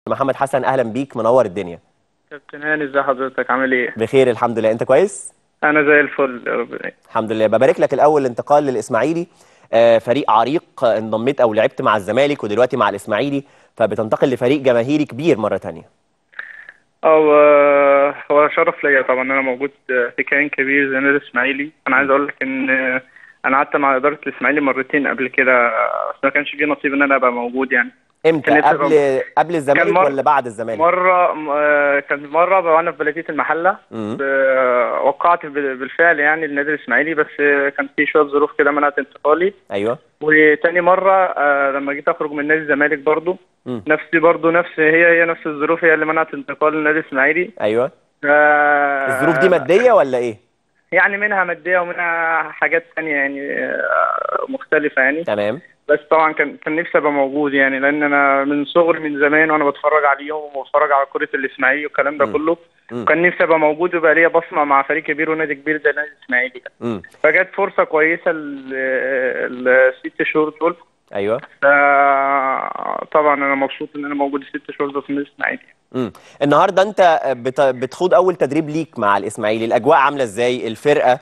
محمد حسن اهلا بيك منور الدنيا كابتن هاني ازي حضرتك عامل ايه؟ بخير الحمد لله انت كويس انا زي الفل ربنا الحمد لله ببارك لك الاول الانتقال للاسماعيلي آه، فريق عريق آه، انضميت او لعبت مع الزمالك ودلوقتي مع الاسماعيلي فبتنتقل لفريق جماهيري كبير مره تانية هو هو شرف ليا طبعا ان انا موجود في كيان كبير زي النادي الاسماعيلي انا عايز اقول لك ان انا قعدت مع اداره الاسماعيلي مرتين قبل كده بس ما كانش في نصيب ان انا ابقى موجود يعني امتى كانت قبل قبل الزمالك مر- ولا بعد الزمالك مره م- كان مره وانا في بلديه المحله مم. ب- وقعت بال- بالفعل يعني النادي الاسماعيلي بس كان في شويه ظروف كده منعت انتقالي ايوه وتاني مرة آه لما جيت أخرج من نادي الزمالك برضو مم. نفس برضو نفس هي هي نفس الظروف هي اللي منعت انتقال النادي الإسماعيلي ايوه آه الظروف دي ماديه ولا ايه يعني منها مادية ومنها حاجات تانية يعني آه مختلفة يعني تمام بس طبعا كان كان نفسي أبقى موجود يعني لأن أنا من صغري من زمان وأنا بتفرج عليهم وبتفرج على كرة الإسماعيلي والكلام ده مم. كله مم. كان نفسي أبقى موجود ويبقى ليا بصمة مع فريق كبير ونادي كبير زي النادي الإسماعيلي امم فجت فرصة كويسة ال- الست شهور دول ايوه طبعا انا مبسوط ان انا موجود الست شهور دول في النادي الاسماعيلي امم النهارده انت بت... بتخوض اول تدريب ليك مع الاسماعيلي الاجواء عامله ازاي الفرقه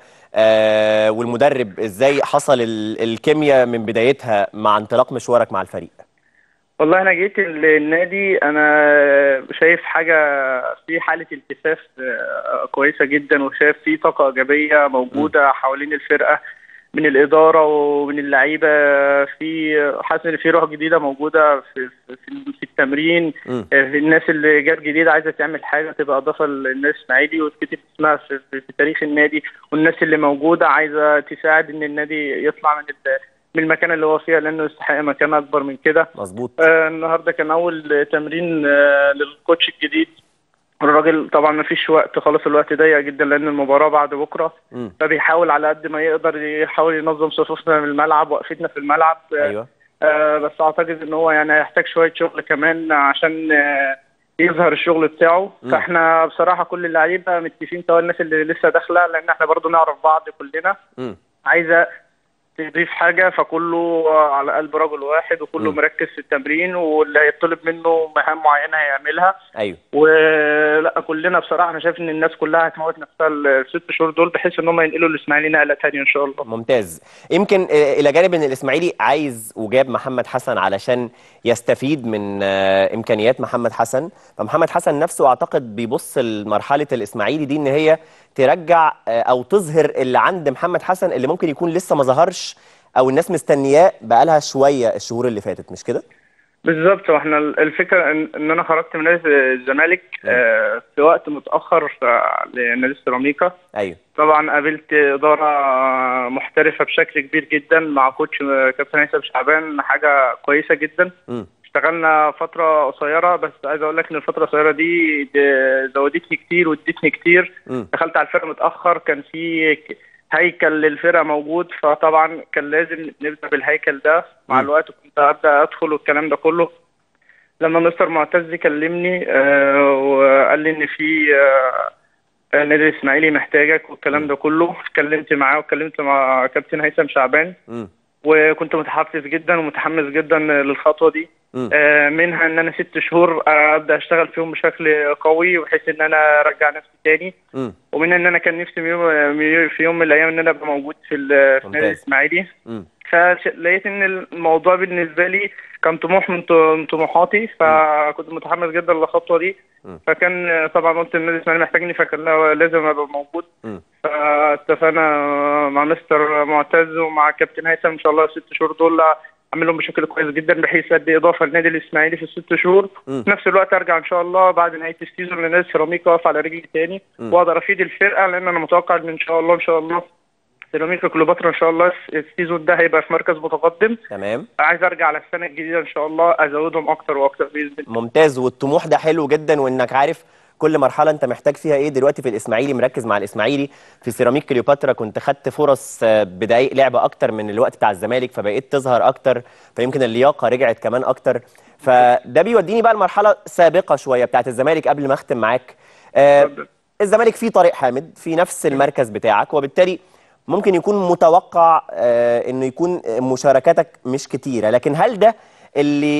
آه والمدرب ازاي حصل ال... الكيمياء من بدايتها مع انطلاق مشوارك مع الفريق والله انا جيت ال- النادي انا شايف حاجه في حاله التفاف آه، كويسه جدا وشايف في طاقه ايجابيه موجوده حوالين الفرقه من الاداره ومن اللعيبه في حاسس ان في روح جديده موجوده في في, في التمرين امم آه، في الناس اللي جت جديد عايزه تعمل حاجه تبقى اضافه للنادي الاسماعيلي وتكتب اسمها في, في, في تاريخ النادي والناس اللي موجوده عايزه تساعد ان النادي يطلع من ال- من المكان اللي هو فيها لانه يستحق مكان اكبر من كده مظبوط آه النهارده كان اول تمرين آه للكوتش الجديد الراجل طبعا ما فيش وقت خلاص الوقت ضيق جدا لان المباراه بعد بكره امم فبيحاول على قد ما يقدر يحاول ينظم صفوفنا من الملعب وقفتنا في الملعب آه ايوه آه بس اعتقد ان هو يعني هيحتاج شويه شغل كمان عشان آه يظهر الشغل بتاعه مم. فاحنا بصراحه كل اللعيبه متفقين سواء الناس اللي لسه داخله لان احنا برضو نعرف بعض كلنا امم عايزه تضيف حاجه فكله على قلب رجل واحد وكله مم. مركز في التمرين واللي هيطلب منه مهام معينه هيعملها ايوه ولا كلنا بصراحه انا شايف ان الناس كلها هتموت نفسها الست شهور دول بحيث ان هم ينقلوا الاسماعيلي نقله ثانيه ان شاء الله ممتاز يمكن آه، الى جانب ان الاسماعيلي عايز وجاب محمد حسن علشان يستفيد من آه، امكانيات محمد حسن فمحمد حسن نفسه اعتقد بيبص لمرحله الاسماعيلي دي ان هي ترجع آه، او تظهر اللي عند محمد حسن اللي ممكن يكون لسه ما ظهرش او الناس مستنياه بقالها شويه الشهور اللي فاتت مش كده بالظبط واحنا الفكره ان, إن انا خرجت من نادي الزمالك آه، في وقت متاخر آه، لنادي السيراميكا ايوه طبعا قابلت اداره محترفه بشكل كبير جدا مع كوتش كابتن هيثم شعبان حاجه كويسه جدا امم اشتغلنا فتره قصيره بس عايز اقول لك ان الفتره القصيره دي د- زودتني كتير وادتني كتير امم دخلت على الفرقه متاخر كان في ك- هيكل للفرقه موجود فطبعا كان لازم نبدا بالهيكل ده مع مم. الوقت كنت ابدا ادخل والكلام ده كله لما مستر معتز كلمني آه وقال لي ان في آه النادي الاسماعيلي محتاجك والكلام ده كله اتكلمت معاه واتكلمت مع كابتن هيثم شعبان امم وكنت متحفز جدا ومتحمس جدا للخطوه دي امم آه، منها ان انا ست شهور آه، ابدا اشتغل فيهم بشكل قوي بحيث ان انا ارجع نفسي تاني امم ومنها ان انا كان نفسي من يوم- في يوم من الايام ان انا ابقى موجود في ال- في النادي ممتاز. الاسماعيلي امم فلقيت ان الموضوع بالنسبه لي كان طموح من ط- من طموحاتي فكنت متحمس جدا للخطوه دي مم. فكان آه، طبعا قلت النادي الاسماعيلي محتاجني فكان لا- لازم ابقى موجود امم فاتفقنا مع مستر معتز ومع كابتن هيثم ان شاء الله الست شهور دول اعملهم بشكل كويس جدا بحيث ادي اضافه للنادي الاسماعيلي في الست شهور مم. في نفس الوقت ارجع ان شاء الله بعد نهايه السيزون لنادي سيراميكا واقف على رجلي تاني مم. واقدر افيد الفرقه لان انا متوقع ان ان شاء الله ان شاء الله سيراميكا كليوباترا ان شاء الله السيزون ده هيبقى في مركز متقدم تمام عايز ارجع على السنه الجديده ان شاء الله ازودهم اكتر واكتر باذن الله ممتاز والطموح ده حلو جدا وانك عارف كل مرحله انت محتاج فيها ايه دلوقتي في الاسماعيلي مركز مع الاسماعيلي في سيراميك كليوباترا كنت خدت فرص آه، بدقايق لعبه اكتر من الوقت بتاع الزمالك فبقيت تظهر اكتر فيمكن اللياقه رجعت كمان اكتر فده بيوديني بقى المرحله سابقه شويه بتاعت الزمالك قبل ما اختم معاك آه، اتفضل. الزمالك فيه طارق حامد في نفس المركز بتاعك وبالتالي ممكن يكون متوقع آه، انه يكون مشاركاتك مش كتيره لكن هل ده اللي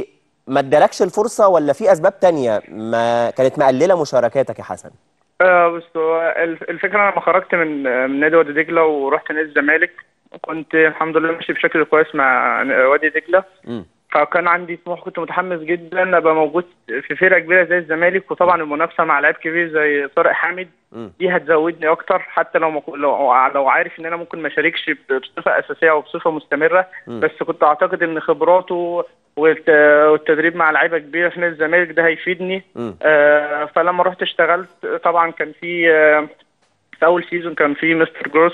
ما ادالكش الفرصه ولا في اسباب تانية ما كانت مقلله مشاركاتك يا حسن آه بص هو الف- الفكرة أنا لما خرجت من من نادي وادي دجلة ورحت نادي الزمالك كنت الحمد لله ماشي بشكل كويس مع وادي دجلة امم فكان عندي طموح كنت متحمس جدا ابقى موجود في فرقه كبيره زي الزمالك وطبعا المنافسه مع لعيب كبير زي طارق حامد امم دي هتزودني اكتر حتى لو مك... لو لو عارف ان انا ممكن ما اشاركش ب- بصفه اساسيه او بصفه مستمره مم. بس كنت اعتقد ان خبراته والت... والتدريب مع لعيبه كبيره في نادي الزمالك ده هيفيدني امم آه فلما رحت اشتغلت طبعا كان في آه في اول سيزون كان في مستر جروس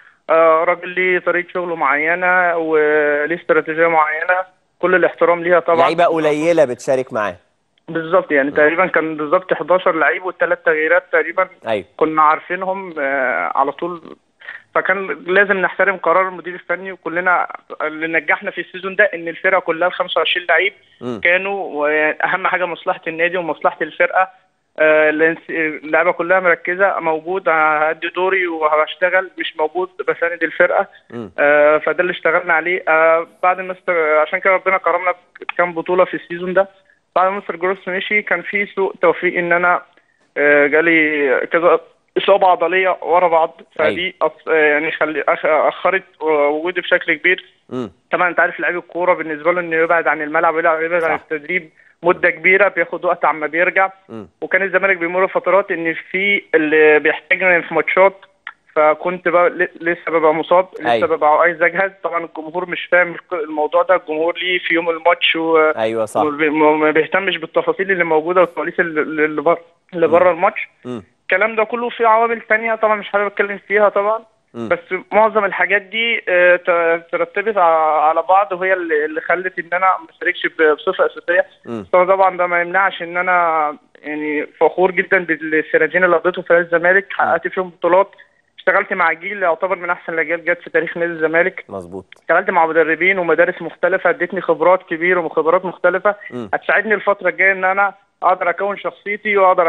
آه راجل ليه طريقه شغله معينه وليه استراتيجيه معينه كل الاحترام ليها طبعا لعيبه قليله بتشارك معاه بالظبط يعني تقريبا كان بالظبط 11 لعيب والثلاث تغييرات تقريبا ايوه كنا عارفينهم آه، على طول فكان لازم نحترم قرار المدير الفني وكلنا اللي نجحنا في السيزون ده ان الفرقه كلها ال 25 لعيب امم كانوا آه، اهم حاجه مصلحه النادي ومصلحه الفرقه آه، الانس- اللعيبه كلها مركزه موجود هادي دوري وهشتغل مش موجود بساند الفرقه امم آه، فده اللي اشتغلنا عليه آه، بعد مستر عشان كده ربنا كرمنا بكام بطولة في السيزون ده بعد ما مستر جروس مشي كان في سوء توفيق ان انا آه، جالي كذا إصابة عضلية ورا بعض فدي أص- آه، يعني خلي أخ- أخرت وجودي بشكل كبير امم طبعا أنت عارف لعيب الكورة بالنسبة له إنه يبعد عن الملعب ويلعب يبعد عن صح. التدريب مدة كبيرة بياخد وقت عما بيرجع امم وكان الزمالك بيمر فترات ان في اللي بيحتاجني في ماتشات فكنت بقى ل- لسه ببقى مصاب لسه أيوة. ببقى عايز اجهز طبعا الجمهور مش فاهم الموضوع ده الجمهور ليه في يوم الماتش و... ايوه صح وما بي- ما بيهتمش بالتفاصيل اللي موجوده والكواليس اللي اللي بره اللي بره الماتش امم الكلام ده كله في عوامل تانية طبعا مش حابب اتكلم فيها طبعا مم. بس معظم الحاجات دي آه، ت- ترتبت ع- على بعض وهي اللي اللي خلت ان انا ما اشاركش ب- بصفه اساسيه امم طبعا ده ما يمنعش ان انا يعني فخور جدا بالسنتين اللي قضيتهم في نادي الزمالك حققت فيهم بطولات اشتغلت مع جيل يعتبر من احسن الاجيال جت في تاريخ نادي الزمالك مظبوط اشتغلت مع مدربين ومدارس مختلفه ادتني خبرات كبيره وخبرات مختلفه مم. هتساعدني الفتره الجايه ان انا اقدر اكون شخصيتي واقدر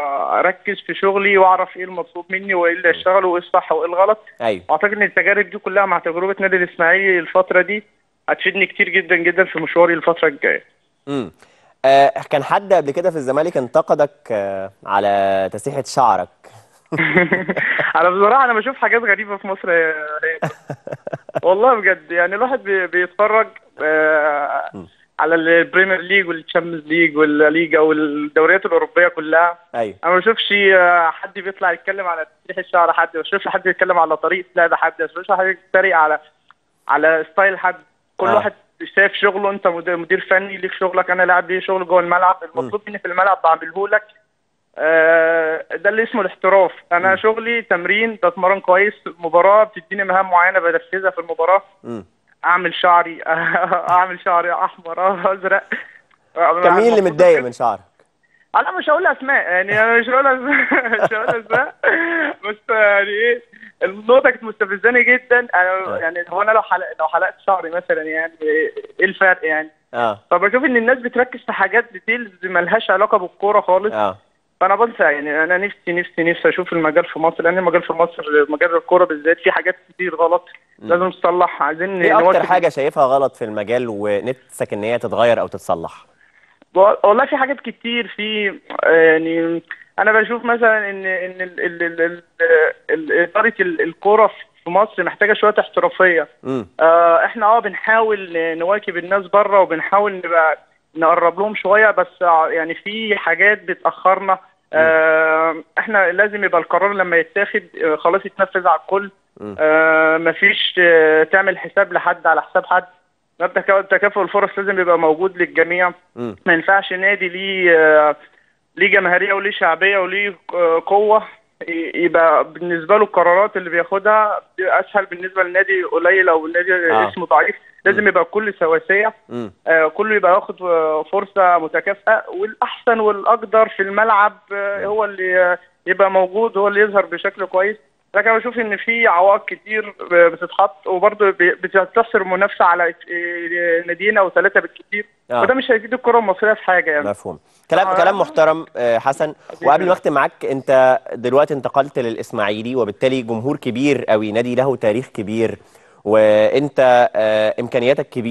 اركز في شغلي واعرف ايه المطلوب مني وايه اللي اشتغله وايه الصح وايه الغلط ايوه اعتقد ان التجارب دي كلها مع تجربه نادي الاسماعيلي الفتره دي هتفيدني كتير جدا جدا في مشواري الفتره الجايه امم آه كان حد قبل كده في الزمالك انتقدك آه على تسريحه شعرك انا بصراحه انا بشوف حاجات غريبه في مصر يا هيك. والله بجد يعني الواحد بي- بيتفرج آه، على البريمير ليج والتشامبيونز ليج والليجا والدوريات الاوروبيه كلها ايوه انا ما بشوفش آه، حد بيطلع يتكلم على تسريح الشعر حد ما بشوفش حد يتكلم على طريقه لعب حد ما بشوفش حد يتريق على على ستايل حد كل آه. واحد شايف شغله انت مدير, مدير فني ليك شغلك انا لاعب لي شغل جوه الملعب المطلوب مني في الملعب بعمله لك آه، ده اللي اسمه الاحتراف انا شغلي تمرين بتمرن كويس مباراه بتديني مهام معينه بنفذها في المباراه امم اعمل شعري اعمل شعري احمر ازرق كان مين اللي متضايق من شعرك انا مش هقول اسماء يعني انا مش هقول اسماء مش هقول اسماء بس يعني ايه النقطه كانت مستفزاني جدا انا يعني هو انا لو حلق لو حلقت شعري مثلا يعني ايه الفرق يعني اه فبشوف ان الناس بتركز في حاجات ديتيلز ملهاش علاقه بالكوره خالص اه فانا بنسى يعني انا نفسي نفسي نفسي اشوف المجال في مصر لان المجال في مصر مجال الكوره بالذات في حاجات كتير غلط لازم تصلح عايزين ايه اكتر نواكب- حاجه شايفها غلط في المجال ونفسك ان هي تتغير او تتصلح والله في حاجات كتير في يعني انا بشوف مثلا ان ان ال- ال- ال- ال- ال- اداره ال- الكوره في مصر محتاجه شويه احترافيه امم آه، احنا اه بنحاول نواكب الناس بره وبنحاول نبقى نقرب لهم شويه بس آه، يعني في حاجات بتاخرنا آه، احنا لازم يبقى القرار لما يتاخد آه، خلاص يتنفذ على الكل مم. آه، مفيش آه، تعمل حساب لحد على حساب حد مبدأ تكا- تكافؤ الفرص لازم يبقى موجود للجميع امم ما ينفعش نادي ليه آه، ليه جماهيريه وليه شعبيه وليه آه، قوه ي- يبقى بالنسبه له القرارات اللي بياخدها اسهل بالنسبه لنادي قليل او نادي آه. اسمه ضعيف لازم يبقى الكل سواسيه امم آه، كله يبقى واخد آه، فرصه متكافئه والاحسن والاقدر في الملعب آه، هو اللي آه، يبقى موجود هو اللي يظهر بشكل كويس لكن انا بشوف ان في عوائق كتير آه، بتتحط وبرضه بي- بتقتصر المنافسه على آه، ناديين او ثلاثه بالكتير آه. وده مش هيفيد الكره المصريه في حاجه يعني مفهوم كلام آه. كلام محترم آه، حسن وقبل ما اختم معاك انت دلوقتي انتقلت للاسماعيلي وبالتالي جمهور كبير قوي نادي له تاريخ كبير وانت آه، امكانياتك كبيره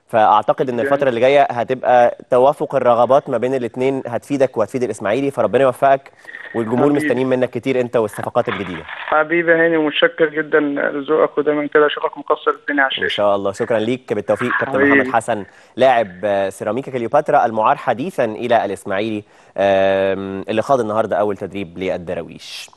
فاعتقد ان الفتره اللي جايه هتبقى توافق الرغبات ما بين الاثنين هتفيدك وهتفيد الاسماعيلي فربنا يوفقك والجمهور حبيبي. مستنيين منك كتير انت والصفقات الجديده حبيبي هاني ومتشكر جدا لذوقك ودايما كده اشوفك مكسر الدنيا على ان الشاشه شاء الله شكرا ليك بالتوفيق كابتن حبيبي. محمد حسن لاعب آه، سيراميكا كليوباترا المعار حديثا الى الاسماعيلي آم، اللي خاض النهارده اول تدريب للدراويش